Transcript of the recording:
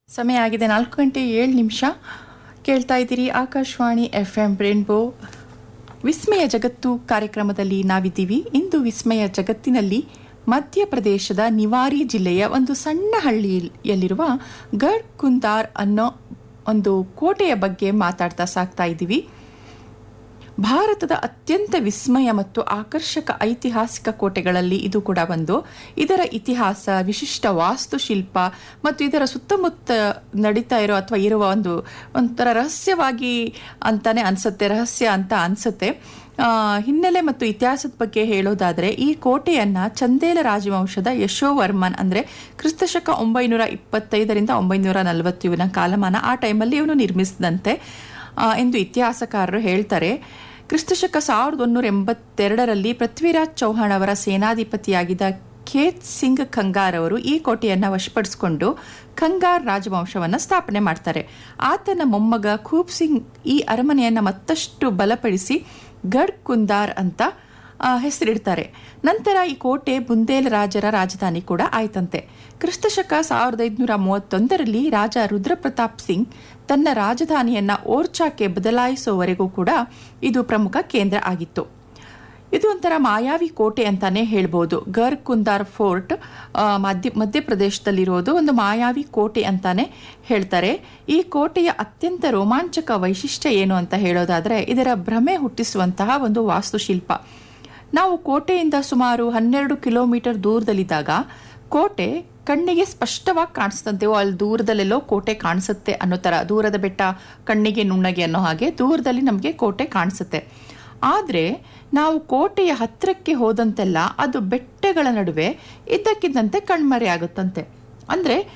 ಸಮಯ ಆಗಿದೆ ನಾಲ್ಕು ಗಂಟೆ ಏಳು ನಿಮಿಷ ಕೇಳ್ತಾ ಇದ್ದೀರಿ ಆಕಾಶವಾಣಿ ಎಫ್ ಎಂ ರೇನ್ಬೋ ವಿಸ್ಮಯ ಜಗತ್ತು ಕಾರ್ಯಕ್ರಮದಲ್ಲಿ ನಾವಿದ್ದೀವಿ ಇಂದು ವಿಸ್ಮಯ ಜಗತ್ತಿನಲ್ಲಿ ಮಧ್ಯಪ್ರದೇಶದ ನಿವಾರಿ ಜಿಲ್ಲೆಯ ಒಂದು ಸಣ್ಣ ಹಳ್ಳಿಯಲ್ಲಿರುವ ಗಡ್ ಕುಂದಾರ್ ಅನ್ನೋ ಒಂದು ಕೋಟೆಯ ಬಗ್ಗೆ ಮಾತಾಡ್ತಾ ಸಾಕ್ತಾ ಇದ್ದೀವಿ ಭಾರತದ ಅತ್ಯಂತ ವಿಸ್ಮಯ ಮತ್ತು ಆಕರ್ಷಕ ಐತಿಹಾಸಿಕ ಕೋಟೆಗಳಲ್ಲಿ ಇದು ಕೂಡ ಒಂದು ಇದರ ಇತಿಹಾಸ ವಿಶಿಷ್ಟ ವಾಸ್ತುಶಿಲ್ಪ ಮತ್ತು ಇದರ ಸುತ್ತಮುತ್ತ ನಡೀತಾ ಇರೋ ಅಥವಾ ಇರುವ ಒಂದು ಒಂಥರ ರಹಸ್ಯವಾಗಿ ಅಂತಾನೆ ಅನ್ಸುತ್ತೆ ರಹಸ್ಯ ಅಂತ ಅನ್ಸುತ್ತೆ ಆ, ಹಿನ್ನೆಲೆ ಮತ್ತು ಇತಿಹಾಸದ ಬಗ್ಗೆ ಹೇಳೋದಾದ್ರೆ ಈ ಕೋಟೆಯನ್ನ ಚಂದೇಲ ರಾಜವಂಶದ ಯಶೋವರ್ಮನ್ ಅಂದ್ರೆ ಕ್ರಿಸ್ತಶಕ ಒಂಬೈನೂರ ಇಪ್ಪತ್ತೈದರಿಂದ ಒಂಬೈನೂರ ನಲವತ್ತು ಇವನ ಕಾಲಮಾನ ಆ ಟೈಮಲ್ಲಿ ಇವನು ನಿರ್ಮಿಸಿದಂತೆ ಆ, ಎಂದು ಇತಿಹಾಸಕಾರರು ಹೇಳ್ತಾರೆ ಕ್ರಿಸ್ತಶಕ ಸಾವಿರದ ಒಂದೂರ ಎಂಬತ್ತೆರಡರಲ್ಲಿ ಪೃಥ್ವಿರಾಜ್ ಚೌಹಾಣ್ ಅವರ ಸೇನಾಧಿಪತಿಯಾಗಿದ್ದ ಖೇತ್ ಸಿಂಗ್ ಖಂಗಾರ್ ಅವರು ಈ ಕೋಟೆಯನ್ನ ವಶಪಡಿಸಿಕೊಂಡು ಖಂಗಾರ್ ರಾಜವಂಶವನ್ನ ಸ್ಥಾಪನೆ ಮಾಡ್ತಾರೆ ಆತನ ಮೊಮ್ಮಗ ಖೂಬ್ ಸಿಂಗ್ ಈ ಅರಮನೆಯನ್ನ ಮತ್ತಷ್ಟು ಬಲಪಡಿಸಿ ಗಡ್ ಕುಂದಾರ್ ಅಂತ ಆ, ಹೆಸರಿಡ್ತಾರೆ ನಂತರ ಈ ಕೋಟೆ ಬುಂದೇಲ್ ರಾಜರ ರಾಜಧಾನಿ ಕೂಡ ಆಯ್ತಂತೆ ಕ್ರಿಸ್ತಶಕ ಸಾವಿರದ ಐದುನೂರ ಮೂವತ್ತೊಂದರಲ್ಲಿ ರಾಜ ರುದ್ರಪ್ರತಾಪ್ ಸಿಂಗ್ ತನ್ನ ರಾಜಧಾನಿಯನ್ನ ಓರ್ಚಾಕ್ಕೆ ಬದಲಾಯಿಸುವವರೆಗೂ ಕೂಡ ಇದು ಪ್ರಮುಖ ಕೇಂದ್ರ ಆಗಿತ್ತು ಇದು ಒಂಥರ ಮಾಯಾವಿ ಕೋಟೆ ಅಂತಾನೆ ಹೇಳ್ಬೋದು ಗರ್ ಕುಂದಾರ್ ಫೋರ್ಟ್ ಆ, ಮಧ್ಯ ಮಧ್ಯಪ್ರದೇಶದಲ್ಲಿರೋದು ಒಂದು ಮಾಯಾವಿ ಕೋಟೆ ಅಂತಾನೆ ಹೇಳ್ತಾರೆ ಈ ಕೋಟೆಯ ಅತ್ಯಂತ ರೋಮಾಂಚಕ ವೈಶಿಷ್ಟ್ಯ ಏನು ಅಂತ ಹೇಳೋದಾದ್ರೆ ಇದರ ಭ್ರಮೆ ಹುಟ್ಟಿಸುವಂತಹ ಒಂದು ವಾಸ್ತುಶಿಲ್ಪ ನಾವು ಕೋಟೆಯಿಂದ ಸುಮಾರು ಹನ್ನೆರಡು ಕಿಲೋಮೀಟರ್ ದೂರದಲ್ಲಿದ್ದಾಗ ಕೋಟೆ ಕಣ್ಣಿಗೆ ಸ್ಪಷ್ಟವಾಗಿ ಕಾಣಿಸ್ತಂತೆ ಓ, ಅಲ್ಲಿ ದೂರದಲ್ಲೆಲ್ಲೋ ಕೋಟೆ ಕಾಣಿಸುತ್ತೆ ಅನ್ನೋ ತರ ದೂರದ ಬೆಟ್ಟ ಕಣ್ಣಿಗೆ ನುಣ್ಣಗೆ ಅನ್ನೋ ಹಾಗೆ ದೂರದಲ್ಲಿ ನಮಗೆ ಕೋಟೆ ಕಾಣಿಸುತ್ತೆ ಆದ್ರೆ ನಾವು ಕೋಟೆಯ ಹತ್ತಿರಕ್ಕೆ ಹೋದಂತೆಲ್ಲ ಅದು ಬೆಟ್ಟಗಳ ನಡುವೆ ಇದ್ದಕ್ಕಿದ್ದಂತೆ ಕಣ್ಮರೆ ಆಗುತ್ತಂತೆ ಅಂದ್ರೆ